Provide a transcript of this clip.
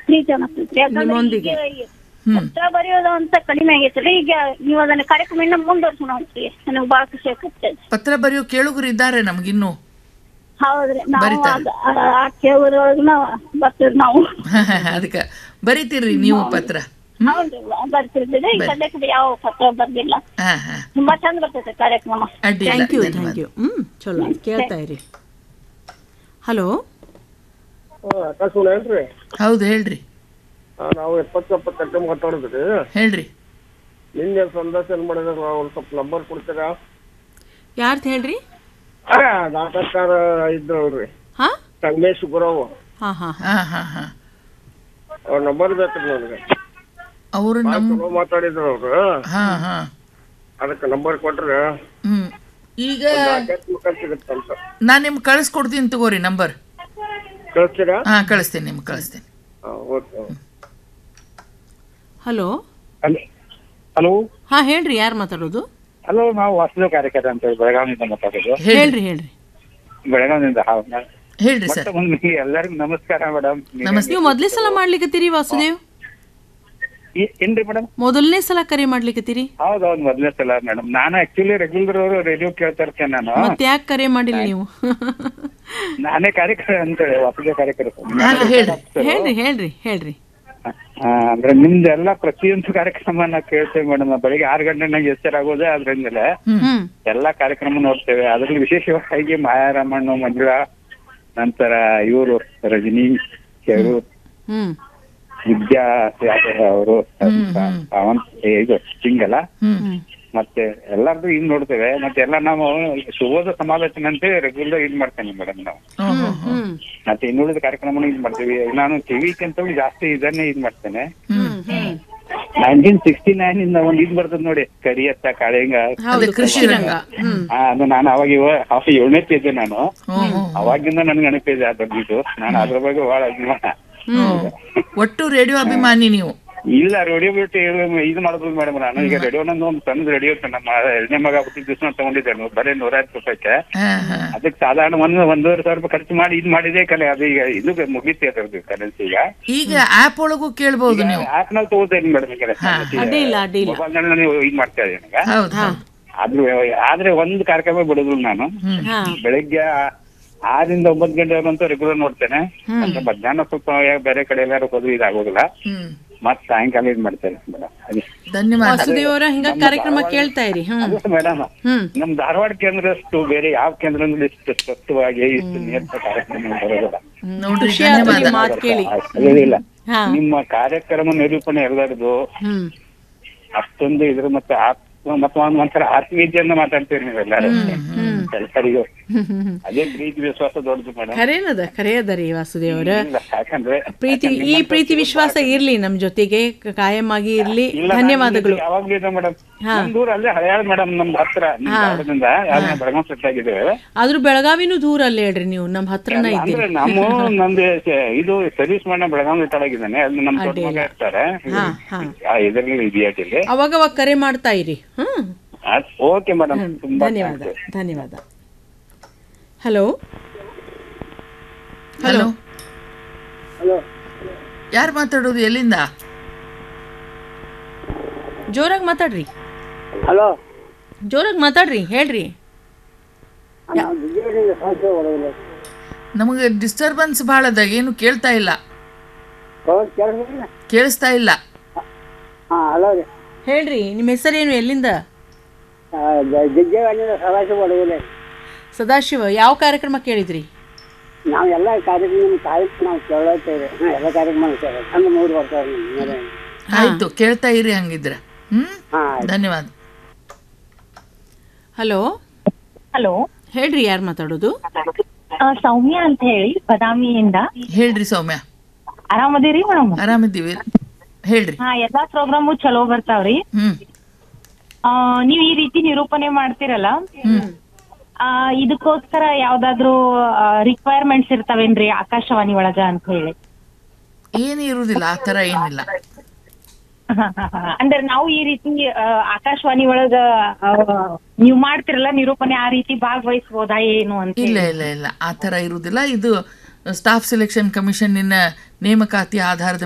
ಪ್ರೀತಿ ಅನ್ನಿಸ್ತೈತ್ರಿ ಯಾಕಂದ್ರೆ ನಿಮ್ಮೊಂದಿಗೆ? ಈಗ ಹ್ಮ್ ಪತ್ರ ಬರೆಯೋದು ಅಂತ ಕಡಿಮೆ ಆಗೈತ್ರಿ ಈಗ ನೀವು ಅದನ್ನ ಕಾರ್ಯಕ್ರಮ ಇನ್ನ ಮುಂದುವರ್ಸೋಣ ಅಂತ್ರಿ ನನಗೆ ಭಾಳ ಖುಷಿ ಆಗುತ್ತೆ ಪತ್ರ ಬರೆಯೋ ಕೇಳುಗರು ಇದ್ದಾರೆ ನಮಗಿನ್ನು ಹೌದ್ರಿ ನಾವು ಬರಿತಾರೆ. ಅದ್- ಆ- ಆ ಕೇಳೋದ್ರೊಳಗ ನಾವು ಬರ್ತೀವಿ ನಾವು ಅದಕ್ಕೆ ಬರಿತೀರ್ರಿ ನೀವು ಪತ್ರ ಹ್ಮ್ ಹೌದ್ರಿ ಬರ್ತಿರ್ತೀವಿ ಈಗ ಸದ್ಯಕ್ಕೆ ಯಾವ ಪತ್ರ ಬರ್ದಿಲ್ಲ ಹಾ ಹಾ ತುಂಬಾ ಚಂದ ಬರ್ತೈತೆ ಕಾರ್ಯಕ್ರಮ ಅಡ್ಡಿಲ್ಲ ಥ್ಯಾಂಕ್ ಯು ಧನ್ಯವಾದ ಥ್ಯಾಂಕ್ ಯು ಹ್ಮ್ ಚಲೋ ಕೇಳ್ತಾ ಇರಿ ಹಲೋ ಆಕಾಶವಾಣಿ ಏನ್ರಿ ಹೌದು ಹೇಳ್ರಿ ಆ, ನಾವು ಎಪ್ಪತ್ತು ಎಪ್ಪತ್ತೆಂಟು ಮಾತಾಡಿದ್ರಿ ಹೇಳ್ರಿ ನಿನ್ನೆ ಸಂದರ್ಶನ ಮಾಡಿದಾಗ ಒಂದು ಸ್ವಲ್ಪ ನಂಬರ್ ಕೊಡ್ತೀರಾ ಯಾರ್ದು ಹೇಳ್ರಿ ನಾಟಕಕಾರ ಇದ್ರಲ್ರಿ ಹಾ ಸಂಗಮೇಶ್ ಗುರವ್ ಹಾ ಹಾ ಹಾ ಹಾ ಹಾ ಅವ್ರ ನಂಬರ್ ಬೇಕ್ರಿ ನನಗೆ ಅವರು ನಮ್ ಚಲೋ ಮಾತಾಡಿದ್ರು ಅವ್ರು ಹಾ ಹಾ ಅದಕ್ಕೆ ನಂಬರ್ ಕೊಟ್ರೆ ಹ್ಮ್ ಈಗ ನಾಲ್ಕೈದು ಮುಖ ಸಿಗುತ್ತಂತ ನಾನ್ ನಿಮ್ಗೆ ಕಳಿಸ್ಕೊಡ್ತೀನಿ ತಗೋರಿ ನಂಬರ್ ಕಳಿಸ್ತೀರಾ ಹಾ ಕಳಿಸ್ತೇನೆ ನಿಮ್ಗೆ ಕಳಿಸ್ತೇನೆ ಹಾಂ ಓಕೆ ಹಲೋ ಹಲೋ ಹಲೋ ಹಾ ಹೇಳ್ರಿ ಯಾರು ಮಾತಾಡೋದು ಹಲೋ ನಾವು ವಾಸುದೇವ್ ಕಾರ್ಯಕರ್ತ ಅಂತ ಹೇಳಿ ಬೆಳಗಾವಿಯಿಂದ ಮಾತಾಡೋದು ಹೇಳ್ರಿ ಹೇಳ್ರಿ ಹೇಳ್ರಿ ಬೆಳಗಾವಿಯಿಂದ ಹಾ, ನಾ- ಹೇಳ್ರಿ ಮತ್ತೆ ಸರ್ ಒಂದು ನಿಮಗೆ ಎಲ್ಲರಿಗೂ ನಮಸ್ಕಾರ ಮೇಡಮ್ ನಮಸ್ತೆ ನೀವು ಮೊದಲೇ ಸಲ ಮಾಡ್ಲಿಕತ್ತೀರಿ ವಾಸುದೇವ್ ಏನ್ರಿ ಮೇಡಮ್ ಮೊದಲನೇ ಸಲ ಕರೆ ಮಾಡ್ಲಿಕತ್ತೀರಿ ಹೌದೌದು ಮೊದಲನೇ ಸಲ ಮೇಡಮ್ ನಾನು ಆಕ್ಚುಲಿ ರೆಗ್ಯುಲರ್ ಅವರು ರೇಡಿಯೋ ಕೇಳ್ತಾ ಇರ್ತೇನೆ ನಾನು ಮತ್ತೆ ಯಾಕೆ ಕರೆ ಮಾಡಿಲ್ಲ ನೀವು ನಾನೇ ಕಾರ್ಯಕರ್ತ ಅಂತ ಹೇಳಿ ವಾಸುದೇವ್ ಕಾರ್ಯಕರ್ತ ಹಾ ಹೇಳ್ರಿ ಹೇಳ್ರಿ ಹೇಳ್ರಿ ಹೇಳ್ರಿ ಆ, ಅಂದ್ರೆ ನಿಮ್ದು ಎಲ್ಲ ಪ್ರತಿಯೊಂದು ಕಾರ್ಯಕ್ರಮ ನಾ ಕೇಳ್ತೇವೆ ಮೇಡಮ್ ಬೆಳಿಗ್ಗೆ ಆರು ಗಂಟೆ ನಂಗೆ ಎಚ್ಚರಾಗೋದೇ ಅದ್ರಿಂದಲೇ ಹ್ಮ್ ಎಲ್ಲಾ ಕಾರ್ಯಕ್ರಮ ನೋಡ್ತೇವೆ ಅದ್ರಲ್ಲಿ ವಿಶೇಷವಾಗಿ ಮಾಯಾರಮಣ್ಣು ಮಂಜುಳಾ ನಂತರ ಇವರು ರಜನಿ ಕೆರು ಹ್ಮ್ ವಿದ್ಯಾ ಅವರು ಅವಂತ್ ಇದು ಹಿಂಗಲ್ಲ ಹ್ಮ್ ಮತ್ತೆ ಎಲ್ಲಾರ್ದು ಇದ್ ನೋಡ್ತೇವೆ ಮತ್ತೆ ಎಲ್ಲ ನಾವು ಸುಬೋಧ ಸಮಾಲೋಚನೆ ಅಂತ ರೆಗ್ಯುಲರ್ ಇದ್ ಮಾಡ್ತೇನೆ ಮೇಡಮ್ ನಾವು ಹ್ಮ್ ಹ್ಮ್ ಹ್ಮ್ ಹ್ಮ್ ಮತ್ತೆ ಇನ್ನುಳಿದ ಕಾರ್ಯಕ್ರಮ ಇದ್ ಮಾಡ್ತೀವಿ ನಾನು ಟಿವಿಕ್ಕಿಂತ ಜಾಸ್ತಿ ಇದನ್ನೇ ಇದ್ ಮಾಡ್ತೇನೆ ಹ್ಮ್ ಹ್ಮ್ ನೈನ್ಟೀನ್ ಸಿಕ್ಸ್ಟಿ ನೈನ್ ಇಂದ ಒಂದ್ ಇದ್ ಬರ್ತದ ನೋಡಿ ಕರಿಯತ್ತ ಕಾಳಿಂಗ ಹೌದು ಕೃಷಿ ಕೃಷಿ ರಂಗ. ರಂಗ ಹ್ಮ್ ಆ, ಅದು ನಾನು ಅವಾಗ ಇವ- ಅವಾಗ ಏಳನೇ ಇದ್ದೆ ನಾನು ಹ್ಮ್ ಹ್ಮ್ ಅವಾಗಿಂದ ನನ್ಗೆ ನೆನಪಿದೆ ಅದ್ರದ್ದು ನಾನು ಅದ್ರ ಬಗ್ಗೆ ಬಹಳ ಅಭಿಮಾನ ಹ್ಮ್. ಒಟ್ಟು ರೇಡಿಯೋ ಅಭಿಮಾನಿ ನೀವು ಇಲ್ಲ ರೇಡಿಯೋ ಬಿಟ್ಟು ಇದು- ಇದು ಮಾಡೋದು ಮೇಡಮ್ ನಾನು ಈಗ ರೇಡಿಯೋ ನಂದು ಒಂದು ಸಣ್ಣ ರೇಡಿಯೋ ಇತ್ತು ನಮ್ಮ ಎರಡನೇ ಮಗ ಹುಟ್ಟಿದ ದಿವಸ ತಗೊಂಡಿದ್ದೆ ನಾನು ಬರೀ ನೂರ ಹತ್ತು ರೂಪಾಯಿಗೆ ಹಾ ಹಾ ಅದಕ್ಕೆ ಸಾಧಾರಣ ಒಂದು ಒಂದೂವರೆ ಸಾವಿರ ರೂಪಾಯಿ ಖರ್ಚು ಮಾಡಿ ಇದು ಮಾಡಿದೆ ಕಲೆ ಅದು ಈಗ ಇದು ಮುಗಿತಿ ಅದ್ರದ್ದು ಕರೆನ್ಸಿ ಈಗ ಈಗ ಆಪ್ ಒಳಗೂ ಕೇಳ್ಬಹುದು ನೀವು ಆಪ್ ನಲ್ಲಿ ತಗೋತೇನೆ ಮೇಡಮ್ ಈಗ ಅಡ್ಡಿ ಇಲ್ಲ ಅಡ್ಡಿ ಇಲ್ಲ ಮೊಬೈಲ್ ನಲ್ಲಿ ನೀವು ಇದು ಮಾಡ್ತಾ ಇದ್ದೀನಿ ಈಗ ಹೌದು ಹೌದು ಆದ್ರೂ ಆದ್ರೆ ಒಂದು ಕಾರ್ಯಕ್ರಮ ಬಿಡೋದಿಲ್ಲ ನಾನು ಹ್ಮ್ ಹಾ ಬೆಳಿಗ್ಗೆ ಆರಿಂದ ಒಂಬತ್ತು ಗಂಟೆವರೆಗಂತೂ ರೆಗ್ಯುಲರ್ ನೋಡ್ತೇನೆ ಮತ್ತೆ ಮಧ್ಯಾಹ್ನ ಸ್ವಲ್ಪ ಬೇರೆ ಕಡೆ ಎಲ್ಲಾರು ಹೋದ್ರು ಇದಾಗೋದಿಲ್ಲ ಹ್ಮ್ ಮತ್ ಸಾಯಂಕಾಲ ಇದ್ ಮಾಡ್ತೇನೆ ಮೇಡಮ್ ಧನ್ಯವಾದ ವಾಸುದೇವ್ ಅವರ ಹಿಂಗ ಕಾರ್ಯಕ್ರಮ ಕೇಳ್ತಾ ಇರಿ ಹ್ಮ್ ಮೇಡಮ್ ಹ್ಮ್ ನಮ್ ಧಾರವಾಡ ಕೇಂದ್ರಷ್ಟು ಬೇರೆ ಯಾವ ಕೇಂದ್ರದಲ್ಲಿ ಇಷ್ಟು ಸ್ವಚ್ಛವಾಗಿ ಇಷ್ಟು ನೇರ್ತ ಕಾರ್ಯಕ್ರಮ ಬರೋದಿಲ್ಲ ನೋಡ್ರಿ ಖುಷಿ ಆಯ್ತು ಧನ್ಯವಾದ ನಿಮ್ ಮಾತ್ ಕೇಳಿ ಅದೇ ಇಲ್ಲ ಹಾ ನಿಮ್ಮ ಕಾರ್ಯಕ್ರಮ ನಿರೂಪಣೆ ಎಲ್ಲರದು ಹ್ಮ್ ಅಷ್ಟೊಂದು ಇದ್ರ ಮತ್ತೆ ಆತ್ಮ ಮತ್ತೆ ಒಂದ್ ಒಂಥರ ಆತ್ಮೀಯತೆಯಿಂದ ಮಾತಾಡ್ತೀರಿ ನೀವೆಲ್ಲರೂ ಎಲ್ಲರಿಗೂ ಹ್ಮ್ ಹ್ಮ್ ಹ್ಮ್ ಅದೇ ಪ್ರೀತಿ ವಿಶ್ವಾಸ ದೊಡ್ಡದು ಮೇಡಮ್ ಖರೇನದ ಖರೇ ಅದ ರೀ ವಾಸುದೇವ್ ಅವ್ರ ಇಲ್ಲ ಯಾಕಂದ್ರೆ ಪ್ರೀತಿ ಈ ಪ್ರೀತಿ ವಿಶ್ವಾಸ ಇರ್ಲಿ ನಮ್ ಜೊತೆಗೆ ಕ- ಕಾಯಂ ಆಗಿ ಇರ್ಲಿ ಇಲ್ಲ, ಧನ್ಯವಾದಗಳು ನಾನು ಯಾವಾಗ್ಲೂ ಇದೆ ಮೇಡಮ್ ಹಾ. ನಮ್ ದೂರ ಅಲ್ಲೇ ಹಳೆಯಾಳ ಮೇಡಮ್ ನಮ್ದು ಹತ್ರ ನಿಮ್ ಧಾರವಾಡದಿಂದ ಯಾವ್ದನ್ನ ಬೆಳಗಾವ್ ಸೆಟ್ ಆಗಿದ್ದೇವೆ ಆದ್ರೂ ಬೆಳಗಾವಿನೂ ದೂರ ಅಲ್ಲೇ ಹೇಳ್ರಿ ನೀವು ನಮ್ ಹತ್ರನ ಅಂದ್ರೆ ಇದ್ದೀರಿ ನಮ್ಮ ನಂದು ಸ- ಇದು ಸರ್ವಿಸ್ ಮಾಡಿ ಬೆಳಗಾವ್ ರಿಟೈರ್ ಆಗಿದ್ದಾನೆ ಅಲ್ಲಿ ನಮ್ಮ ದೊಡ್ಡ ಮಗ ಇರ್ತಾರೆ ಹಾ ಹಾ ಇದರಲ್ಲಿ ಇದೆಯಾಟಿಲ್ಲಿ ಅವಾಗ ಅವಾಗ ಕರೆ ಮಾಡ್ತಾ ಇರಿ ಹ್ಮ್ ಓಕೆ ಮೇಡಮ್ ತುಂಬಾ ಧನ್ಯವಾದ ಧನ್ಯವಾದ ಹಲೋ ಹಲೋ ಯಾರು ಮಾತಾಡೋದು ಎಲ್ಲಿಂದ ಜೋರಾಗಿ ಮಾತಾಡ್ರಿ ಹಲೋ ಜೋರಾಗಿ ಮಾತಾಡ್ರಿ ಹೇಳ್ರಿ ನಮಗೆ ಡಿಸ್ಟರ್ಬೆನ್ಸ್ ಭಾಳ ಅದ ಏನು ಕೇಳ್ತಾ ಇಲ್ಲ ಕೇಳಿಸ್ತಾ ಇಲ್ಲ ಹಾಂ ಹಲೋ ರೀ ಹೇಳ್ರಿ ನಿಮ್ಮ ಹೆಸರೇನು ಎಲ್ಲಿಂದ ಜಿಜ್ಜೆಗಾಡಿನ ಸದಾಶಿವ ಒಡಗುಲೆ ಸದಾಶಿವ ಯಾವ ಕಾರ್ಯಕ್ರಮ ಕೇಳಿದ್ರಿ ನಾವು ಎಲ್ಲ ಕಾರ್ಯಕ್ರಮ ಕಾರ್ಯಕ್ರಮ ನಾವು ಕೇಳತ್ತೇವೆ ಹಾಂ ಎಲ್ಲ ಕಾರ್ಯಕ್ರಮ ಕೇಳಿ ಅಂದ್ರೆ ಮೂರು ವರ್ಷ ಮೇಲೆ ಆಯ್ತು ಕೇಳ್ತಾ ಇರಿ ಹಂಗಿದ್ರೆ ಹ್ಮ್ ಹಾಂ ಧನ್ಯವಾದ ಹಲೋ ಹಲೋ ಹೇಳ್ರಿ ಯಾರು ಮಾತಾಡೋದು ಆ, ಸೌಮ್ಯ ಅಂತ ಹೇಳಿ ಬದಾಮಿಯಿಂದ ಹೇಳ್ರಿ ಸೌಮ್ಯ ಆರಾಮದಿರಿ ಮೇಡಮ್ ಆರಾಮಿದ್ದೀವಿ ಹೇಳ್ರಿ ಹಾ ಎಲ್ಲಾ ಪ್ರೋಗ್ರಾಮು ಚಲೋ ಬರ್ತಾವ್ರಿ ಹ್ಮ್ ಆ, ನೀವ್ ಈ ರೀತಿ ನಿರೂಪಣೆ ಮಾಡ್ತಿರಲ್ಲ ಹ್ಮ್ ಆ, ಇದಕ್ಕೋಸ್ಕರ ಯಾವ್ದಾದ್ರು ರಿಕ್ವೈರ್ಮೆಂಟ್ಸ್ ಇರ್ತಾವೇನ್ರಿ ಆಕಾಶವಾಣಿ ಒಳಗ ಅಂತ ಹೇಳಿ ಏನು ಇರುವುದಿಲ್ಲ ಆ ಥರ ಏನಿಲ್ಲ ಅಂದ್ರೆ ನಾವು ಈ ರೀತಿ ಆ, ಆಕಾಶವಾಣಿ ಒಳಗ ಆ, ನೀವ್ ಮಾಡ್ತಿರಲ್ಲ ನಿರೂಪಣೆ ಆ ರೀತಿ ಭಾಗವಹಿಸ್ಬೋದಾ ಏನು ಅಂತ ಇಲ್ಲ ಇಲ್ಲ ಇಲ್ಲ ಆ ಥರ ಇರುವುದಿಲ್ಲ ಇದು ಸ್ಟಾಫ್ ಸೆಲೆಕ್ಷನ್ ಕಮಿಷನ್ನಿನ ನೇಮಕಾತಿ ಆಧಾರದ